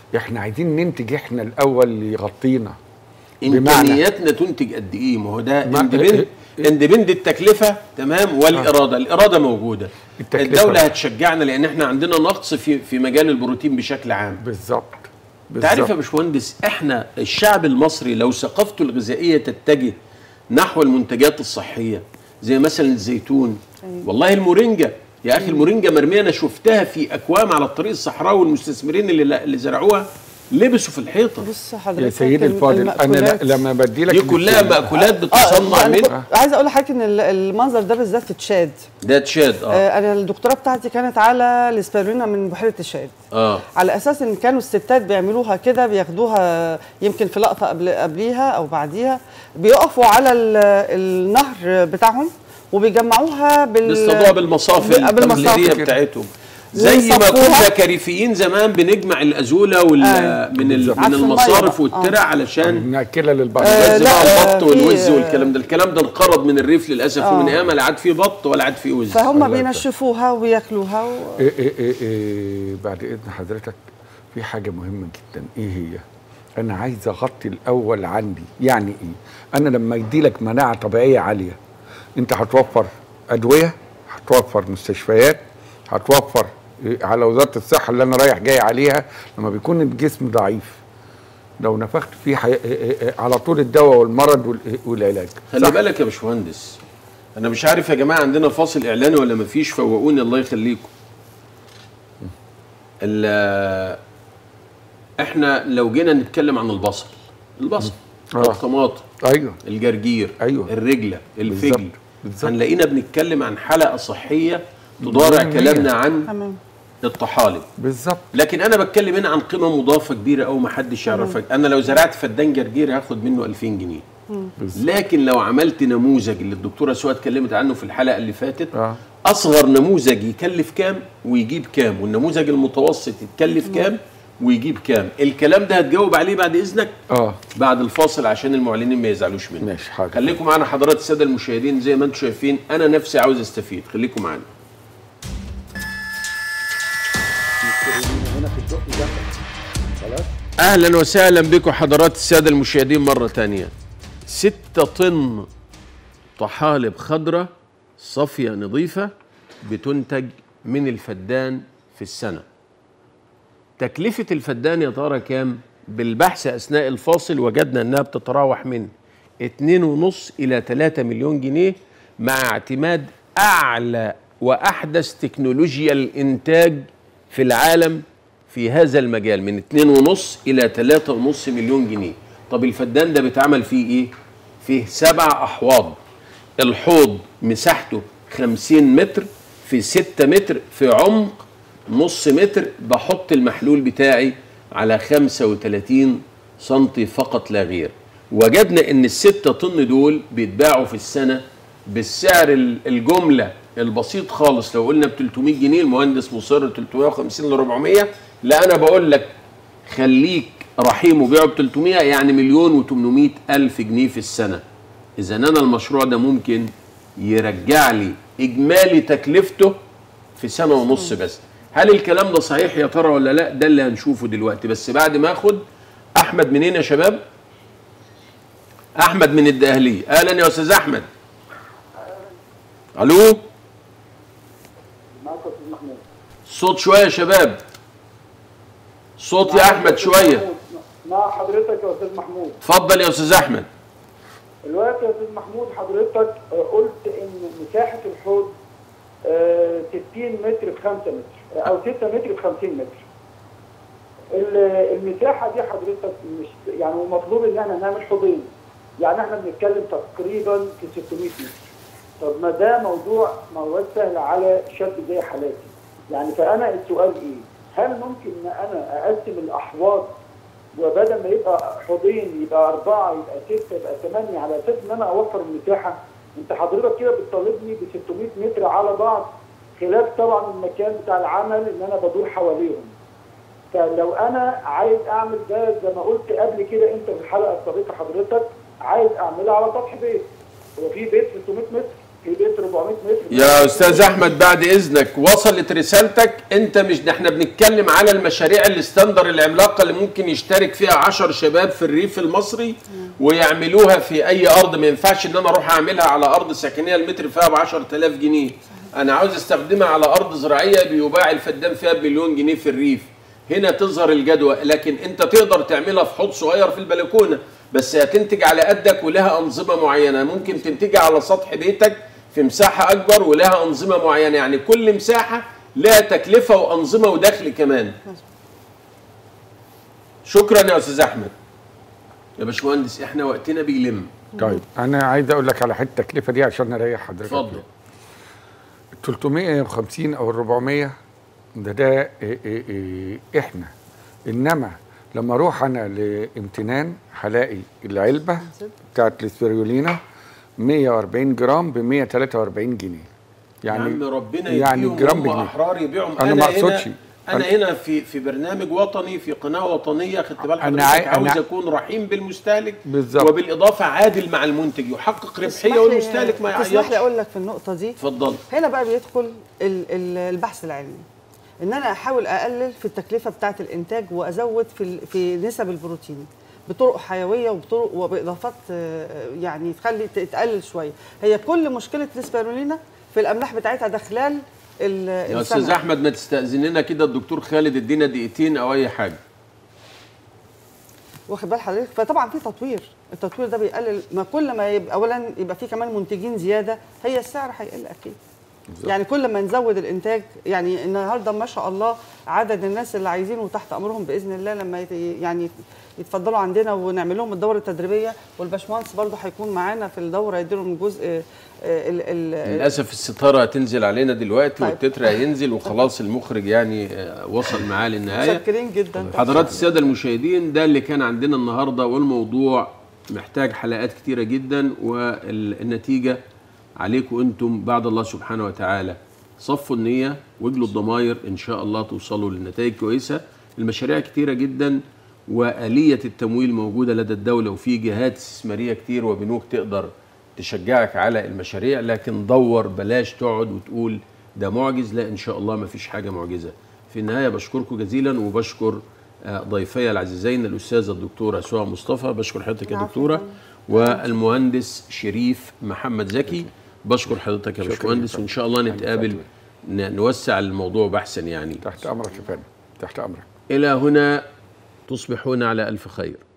احنا عايزين ننتج احنا الاول اللي يغطينا بمعنى امكانياتنا تنتج قد ايه ما هو ده ما- اندبند إيه- اندبند التكلفه تمام والاراده الاراده موجوده التكلفة. الدوله هتشجعنا لان احنا عندنا نقص في في مجال البروتين بشكل عام بالظبط انت عارف يا بالظبط. باشمهندس احنا الشعب المصري لو ثقافته الغذائيه تتجه نحو المنتجات الصحيه زي مثلا الزيتون والله المورينجا يا اخي المورينجا مرميه انا شفتها في اكوام على الطريق الصحراوي والمستثمرين اللي اللي زرعوها لبسوا في الحيطه بص حضرتك يا سيدي الم- الفاضل انا المأكولات- ل- لما بدي لك دي كلها مأكولات اه بتصنع أنا من كنت عايزه اقول لحضرتك ان ال- المنظر ده بالذات في تشاد ده تشاد اه آه، انا الدكتوراه بتاعتي كانت على الاسبرولينا من بحيره تشاد اه على اساس ان كانوا الستات بيعملوها كده بياخدوها يمكن في لقطه قبل قبليها او بعديها بيقفوا على ال- النهر بتاعهم وبيجمعوها بال بيصطادوها بالمصافي ب- بالمصافي التقليديه كده. بتاعتهم زي ما ويصفوها. كنا كريفيين زمان بنجمع الازوله وال آه. من ال... بالظبط. من عكس المية المصارف بقى. والترع علشان ناكلها للبعض آه، بس لا، بقى آه، البط في- والوز والكلام ده الكلام ده انقرض من الريف للاسف آه. ومن ايام لا عاد فيه بط ولا عاد فيه وز فهم الله بينشفوها وياكلوها و... إيه إيه إيه إيه بعد اذن حضرتك في حاجه مهمه جدا ايه هي انا عايز اغطي الاول عندي يعني ايه انا لما يدي لك مناعه طبيعيه عاليه انت هتوفر ادويه هتوفر مستشفيات هتوفر إيه على وزاره الصحه اللي انا رايح جاي عليها لما بيكون الجسم ضعيف لو نفخت فيه حي... إيه إيه إيه على طول الدواء والمرض وال- والعلاج خلي صح؟ بالك يا باشمهندس انا مش عارف يا جماعه عندنا فاصل اعلاني ولا مفيش فوقوني الله يخليكم ال- احنا لو جينا نتكلم عن البصل البصل آه. الطماطم ايوه الجرجير أيوة. الرجله الفجل بالظبط. بالظبط. هنلاقينا بنتكلم عن حلقه صحيه تضارع مية. كلامنا عن تمام الطحالب بالظبط لكن انا بتكلم هنا عن قيمه مضافه كبيره قوي ما حدش يعرفها انا لو زرعت فدان جرجير هاخد منه 2000 جنيه بالظبط. لكن لو عملت نموذج اللي الدكتوره سوى اتكلمت عنه في الحلقه اللي فاتت آه. اصغر نموذج يكلف كام ويجيب كام والنموذج المتوسط يتكلف كام ويجيب كام الكلام ده هتجاوب عليه بعد اذنك اه بعد الفاصل عشان المعلنين ما يزعلوش مني ماشي حاضر. خليكم معانا حضرات الساده المشاهدين زي ما انتم شايفين انا نفسي عاوز استفيد خليكم معانا اهلا وسهلا بكم حضرات الساده المشاهدين مره تانية ستة طن طحالب خضراء صافيه نظيفه بتنتج من الفدان في السنه تكلفة الفدان يا ترى كام؟ بالبحث أثناء الفاصل وجدنا أنها بتتراوح من 2.5 إلى 3 مليون جنيه مع اعتماد أعلى وأحدث تكنولوجيا الإنتاج في العالم في هذا المجال من 2.5 إلى 3.5 مليون جنيه طب الفدان ده بيتعمل فيه إيه؟ فيه سبع أحواض الحوض مساحته 50 متر في 6 متر في عمق نص متر بحط المحلول بتاعي على 35 سنتي فقط لا غير وجدنا ان الستة طن دول بيتباعوا في السنة بالسعر ال- الجملة البسيط خالص لو قلنا ب 300 جنيه المهندس مصر 350 ل 400 لا انا بقول لك خليك رحيم وبيعه ب 300 يعني مليون و800 الف جنيه في السنة اذا انا المشروع ده ممكن يرجع لي اجمالي تكلفته في سنه ونص بس هل الكلام ده صحيح يا ترى ولا لا ده اللي هنشوفه دلوقتي بس بعد ما اخد احمد منين يا شباب احمد من الدقهليه اهلا يا استاذ احمد الو معاك يا استاذ محمود صوت شويه يا شباب صوت يا احمد شويه مع حضرتك يا استاذ محمود اتفضل يا استاذ احمد الوقت يا استاذ محمود حضرتك آه، قلت ان مساحه الحوض آه، 60 متر في 5 متر او 6 متر في 50 متر ال- المساحه دي حضرتك مش يعني المطلوب ان احنا نعمل حوضين يعني احنا بنتكلم تقريبا في 600 متر طب ما ده موضوع مواد سهل على شاب زي حالاتي يعني فانا السؤال ايه هل ممكن ان انا اقسم الاحواض وبدل ما يبقى حوضين يبقى أربعة يبقى ستة يبقى ثمانية على أساس إن أنا أوفر المساحة أنت حضرتك كده بتطالبني ب 600 متر على بعض خلاف طبعا المكان بتاع العمل إن أنا بدور حواليهم فلو أنا عايز أعمل ده زي ما قلت قبل كده أنت في الحلقة السابقة حضرتك عايز أعملها على سطح بيت هو في بيت 600 متر في بيت 400 متر يا استاذ احمد بعد اذنك وصلت رسالتك انت مش ده احنا بنتكلم على المشاريع الاستندر العملاقه اللي ممكن يشترك فيها عشر شباب في الريف المصري ويعملوها في اي ارض ما ينفعش ان انا اروح اعملها على ارض سكنيه المتر فيها ب 10000 جنيه انا عاوز استخدمها على ارض زراعيه بيباع الفدان فيها بمليون جنيه في الريف هنا تظهر الجدوى لكن انت تقدر تعملها في حوض صغير في البلكونه بس هتنتج على قدك ولها انظمه معينه ممكن تنتجها على سطح بيتك في مساحه اكبر ولها انظمه معينه يعني كل مساحه لها تكلفه وانظمه ودخل كمان شكرا يا استاذ احمد يا باشمهندس احنا وقتنا بيلم طيب انا عايز اقول لك على حته التكلفه دي عشان اريح حضرتك اتفضل 350 او 400 ده ده إيه إيه إيه احنا انما لما اروح انا لامتنان هلاقي العلبه بتاعت الاسبريولينا 140 جرام ب 143 جنيه يعني يا عم ربنا يعني يديهم جرام هم بجنيه احرار يبيعهم أنا ما هنا أقصدش. انا أنا- هنا في في برنامج وطني في قناه وطنيه خدت بال أنا حضرتك عاي- عاوز أنا- اكون رحيم بالمستهلك بالظبط. وبالاضافه عادل مع المنتج يحقق تسمح ربحيه لي- والمستهلك ما تسمح يعيطش لي اقول لك في النقطه دي اتفضل هنا بقى بيدخل ال- ال- البحث العلمي ان انا احاول اقلل في التكلفه بتاعه الانتاج وازود في ال- في نسب البروتين بطرق حيويه وبطرق وباضافات آه، يعني تخلي ت- تقلل شويه هي كل مشكله الاسبرولينا في الاملاح بتاعتها ده خلال ال- يا السنة. استاذ احمد ما تستاذن لنا كده الدكتور خالد ادينا دقيقتين او اي حاجه واخد بال حضرتك فطبعا في تطوير التطوير ده بيقلل ما كل ما يبقى اولا يبقى في كمان منتجين زياده هي السعر هيقل اكيد يعني كل ما نزود الانتاج يعني النهارده ما شاء الله عدد الناس اللي عايزين وتحت امرهم باذن الله لما يت- يعني يتفضلوا عندنا ونعمل لهم الدوره التدريبيه والباشمهندس برضه هيكون معانا في الدوره يديلهم جزء آه، ال ال للاسف الستاره هتنزل علينا دلوقتي طيب. والتتر هينزل وخلاص المخرج يعني آه، وصل معاه للنهايه متشكرين جدا حضرات الساده المشاهدين ده اللي كان عندنا النهارده والموضوع محتاج حلقات كتيره جدا والنتيجه عليكم انتم بعد الله سبحانه وتعالى صفوا النيه واجلوا الضماير ان شاء الله توصلوا لنتائج كويسه المشاريع كتيره جدا واليه التمويل موجوده لدى الدوله وفي جهات استثماريه كتير وبنوك تقدر تشجعك على المشاريع لكن دور بلاش تقعد وتقول ده معجز لا ان شاء الله ما فيش حاجه معجزه في النهايه بشكركم جزيلا وبشكر آه، ضيفي العزيزين الاستاذه الدكتوره سهى مصطفى بشكر حضرتك يا العفو دكتوره طبعاً. والمهندس شريف محمد زكي بشكر حضرتك يا شكراً باشمهندس جداً. وان شاء الله يعني نتقابل فضل. ن- نوسع الموضوع بحثا يعني تحت امرك يا فندم تحت امرك الى هنا تصبحون على الف خير